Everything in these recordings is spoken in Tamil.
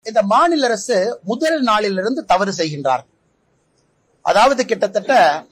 இந்த மாநில அரசு முதல் நாளிலிருந்து தவறு செய்கின்றார் அதாவது கிட்டத்தட்ட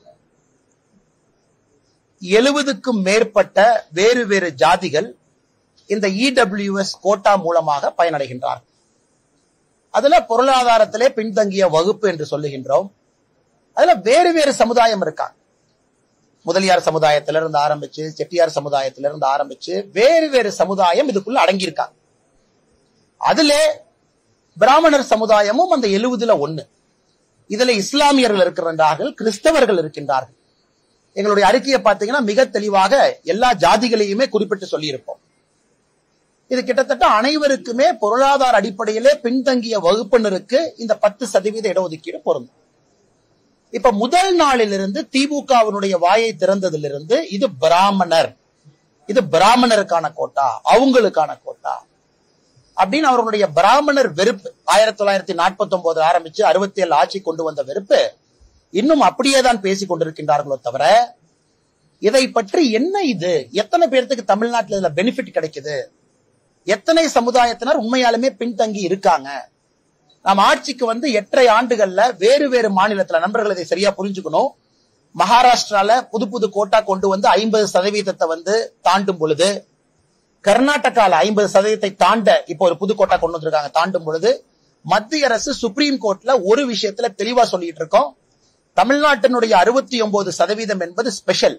எழுபதுக்கும் மேற்பட்ட வேறு வேறு ஜாதிகள் இந்த இடபிள்யூஎஸ் கோட்டா மூலமாக பயனடைகின்றார் அதுல பொருளாதாரத்திலே பின்தங்கிய வகுப்பு என்று சொல்லுகின்றோம் அதுல வேறு வேறு சமுதாயம் இருக்காங்க முதலியார் சமுதாயத்திலிருந்து ஆரம்பிச்சு செட்டியார் சமுதாயத்திலிருந்து ஆரம்பிச்சு வேறு வேறு சமுதாயம் இதுக்குள்ள அடங்கியிருக்காங்க அதிலே பிராமணர் சமுதாயமும் அந்த எழுவதுல ஒண்ணு இதுல இஸ்லாமியர்கள் இருக்கின்றார்கள் கிறிஸ்தவர்கள் இருக்கின்றார்கள் எங்களுடைய அறிக்கையை பார்த்தீங்கன்னா மிக தெளிவாக எல்லா ஜாதிகளையுமே குறிப்பிட்டு சொல்லியிருப்போம் இது கிட்டத்தட்ட அனைவருக்குமே பொருளாதார அடிப்படையிலே பின்தங்கிய வகுப்பினருக்கு இந்த பத்து சதவீத இடஒதுக்கீடு பொருந்தும் இப்ப முதல் நாளிலிருந்து திமுகவினுடைய வாயை திறந்ததிலிருந்து இது பிராமணர் இது பிராமணருக்கான கோட்டா அவங்களுக்கான கோட்டா அப்படின்னு அவர்களுடைய பிராமணர் வெறுப்பு ஆயிரத்தி தொள்ளாயிரத்தி நாற்பத்தி ஒன்பது ஆரம்பிச்சு அறுபத்தி ஏழு ஆட்சி கொண்டு வந்த வெறுப்பு இன்னும் அப்படியே தான் பேசிக் கொண்டிருக்கின்றார்களோ தவிர இதை பற்றி என்ன இது எத்தனை பேர்த்துக்கு தமிழ்நாட்டில் இதுல பெனிஃபிட் கிடைக்குது எத்தனை சமுதாயத்தினர் உண்மையாலுமே பின்தங்கி இருக்காங்க நாம் ஆட்சிக்கு வந்து எட்டரை ஆண்டுகள்ல வேறு வேறு மாநிலத்துல நண்பர்கள் இதை சரியா புரிஞ்சுக்கணும் மகாராஷ்டிரால புது புது கோட்டா கொண்டு வந்து ஐம்பது சதவீதத்தை வந்து தாண்டும் பொழுது கர்நாடகால ஐம்பது சதவீதத்தை தாண்ட இப்போ ஒரு புது கோட்டா கொண்டு வந்திருக்காங்க தாண்டும் பொழுது மத்திய அரசு சுப்ரீம் கோர்ட்ல ஒரு விஷயத்துல தெளிவா சொல்லிட்டு இருக்கோம் தமிழ்நாட்டினுடைய அறுபத்தி ஒன்பது சதவீதம் என்பது ஸ்பெஷல்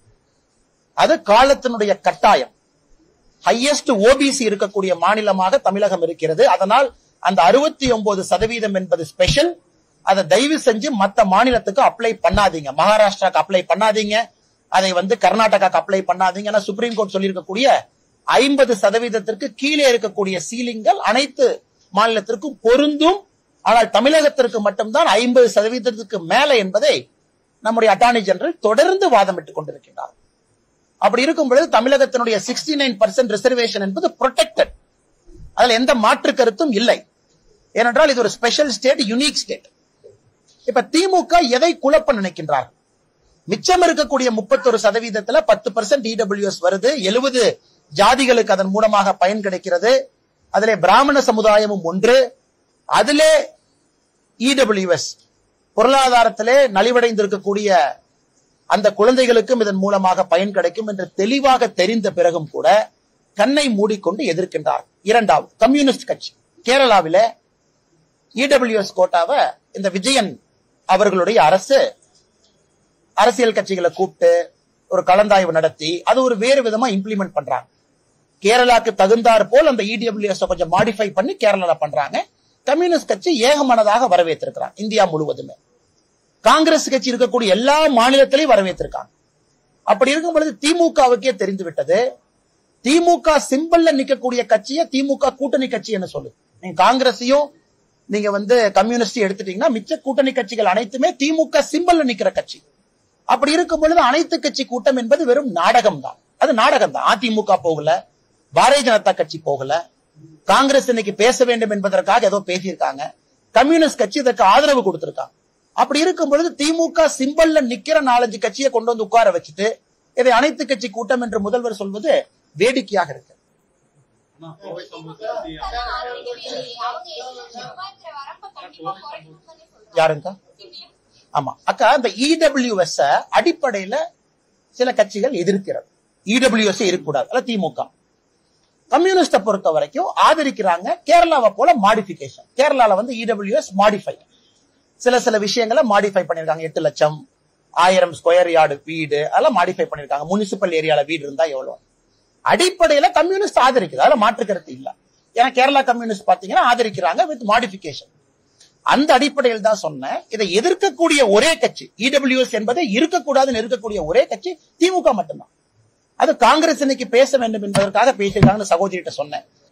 அது காலத்தினுடைய கட்டாயம் ஹையஸ்ட் ஓபிசி இருக்கக்கூடிய மாநிலமாக தமிழகம் இருக்கிறது அதனால் அந்த அறுபத்தி ஒன்பது சதவீதம் என்பது ஸ்பெஷல் அதை தயவு செஞ்சு மத்த மாநிலத்துக்கு அப்ளை பண்ணாதீங்க மகாராஷ்டிராக்கு அப்ளை பண்ணாதீங்க அதை வந்து கர்நாடகாக்கு அப்ளை பண்ணாதீங்க ஏன்னா சுப்ரீம் கோர்ட் சொல்லியிருக்கக்கூடிய ஐம்பது சதவீதத்திற்கு கீழே இருக்கக்கூடிய சீலிங்கள் அனைத்து மாநிலத்திற்கும் பொருந்தும் ஆனால் தமிழகத்திற்கு மட்டும்தான் ஐம்பது சதவீதத்திற்கு மேல என்பதை நம்முடைய அட்டார்னி ஜெனரல் தொடர்ந்து வாதமிட்டுக் கொண்டிருக்கின்றார் அப்படி இருக்கும் பொழுது தமிழகத்தினுடைய சிக்ஸ்டி நைன் பர்சன்ட் ரிசர்வேஷன் என்பது ப்ரொடெக்டட் அதுல எந்த மாற்று கருத்தும் இல்லை ஏனென்றால் இது ஒரு ஸ்பெஷல் ஸ்டேட் யுனிக் ஸ்டேட் இப்ப திமுக எதை குழப்ப நினைக்கின்றார் மிச்சம் இருக்கக்கூடிய முப்பத்தொரு சதவீதத்துல பத்து பர்சன்ட் இடபிள்யூஎஸ் வருது எழுபது ஜாதிகளுக்கு அதன் மூலமாக பயன் கிடைக்கிறது அதிலே பிராமண சமுதாயமும் ஒன்று அதிலே இடபிள்யூஎஸ் பொருளாதாரத்திலே நலிவடைந்திருக்கக்கூடிய அந்த குழந்தைகளுக்கும் இதன் மூலமாக பயன் கிடைக்கும் என்று தெளிவாக தெரிந்த பிறகும் கூட கண்ணை மூடிக்கொண்டு எதிர்க்கின்றார் இரண்டாவது கம்யூனிஸ்ட் கட்சி கேரளாவில இடபிள்யூஎஸ் கோட்டாவை இந்த விஜயன் அவர்களுடைய அரசு அரசியல் கட்சிகளை கூப்பிட்டு ஒரு கலந்தாய்வு நடத்தி அது ஒரு வேறு விதமா இம்ப்ளிமெண்ட் பண்றாங்க கேரளாக்கு தகுந்தாற் போல் அந்த இடபிள்யூஎஸ் கொஞ்சம் மாடிஃபை பண்ணி கேரளால பண்றாங்க கம்யூனிஸ்ட் கட்சி ஏகமனதாக வரவேற்றிருக்கிறாங்க இந்தியா முழுவதுமே காங்கிரஸ் கட்சி இருக்கக்கூடிய எல்லா மாநிலத்திலையும் வரவேற்றிருக்காங்க அப்படி இருக்கும் பொழுது திமுகவுக்கே தெரிந்து விட்டது திமுக சிம்பிள்ல நிக்கக்கூடிய கட்சியை திமுக கூட்டணி கட்சி என்ன சொல்லு நீங்க காங்கிரஸையும் நீங்க வந்து கம்யூனிஸ்ட் எடுத்துட்டீங்கன்னா மிச்ச கூட்டணி கட்சிகள் அனைத்துமே திமுக சிம்பிள்ல நிக்கிற கட்சி அப்படி இருக்கும் பொழுது அனைத்து கட்சி கூட்டம் என்பது வெறும் நாடகம் தான் அது நாடகம் தான் அதிமுக போகல பாரதிய ஜனதா கட்சி போகல காங்கிரஸ் இன்னைக்கு பேச வேண்டும் என்பதற்காக ஏதோ பேசியிருக்காங்க கம்யூனிஸ்ட் கட்சி இதற்கு ஆதரவு கொடுத்திருக்காங்க அப்படி இருக்கும் பொழுது திமுக சிம்பல்ல நிக்கிற நாலஞ்சு கட்சியை கொண்டு வந்து உட்கார வச்சுட்டு இதை அனைத்து கட்சி கூட்டம் என்று முதல்வர் சொல்வது வேடிக்கையாக இருக்கு யாருங்க ஆமா அக்கா இந்த இடபிள்யூஎஸ் அடிப்படையில சில கட்சிகள் எதிர்க்கிறது இடபிள்யூஎஸ் இருக்கக்கூடாது அல்ல திமுக கம்யூனிஸ்ட பொறுத்த வரைக்கும் ஆதரிக்கிறாங்க கேரளாவை போல மாடிபிகேஷன் கேரளால வந்து இடபிள்யூஎஸ் மாடிஃபை சில சில விஷயங்களை மாடிஃபை பண்ணிருக்காங்க எட்டு லட்சம் ஆயிரம் ஸ்கொயர் யார்டு வீடு அதெல்லாம் மாடிஃபை பண்ணிருக்காங்க முனிசிபல் ஏரியால வீடு இருந்தா எவ்வளவு அடிப்படையில கம்யூனிஸ்ட் ஆதரிக்குது அதுல மாற்று கருத்து இல்ல ஏன்னா கேரளா கம்யூனிஸ்ட் பாத்தீங்கன்னா ஆதரிக்கிறாங்க வித் மாடிபிகேஷன் அந்த அடிப்படையில் தான் சொன்னேன் இதை எதிர்க்கக்கூடிய ஒரே கட்சி இடபிள்யூஎஸ் என்பதை இருக்கக்கூடாதுன்னு இருக்கக்கூடிய ஒரே கட்சி திமுக மட்டும்தான் அது காங்கிரஸ் இன்னைக்கு பேச வேண்டும் என்பதற்காக பேசியிருக்காங்கன்னு சகோதரிகிட்ட சொன்னேன்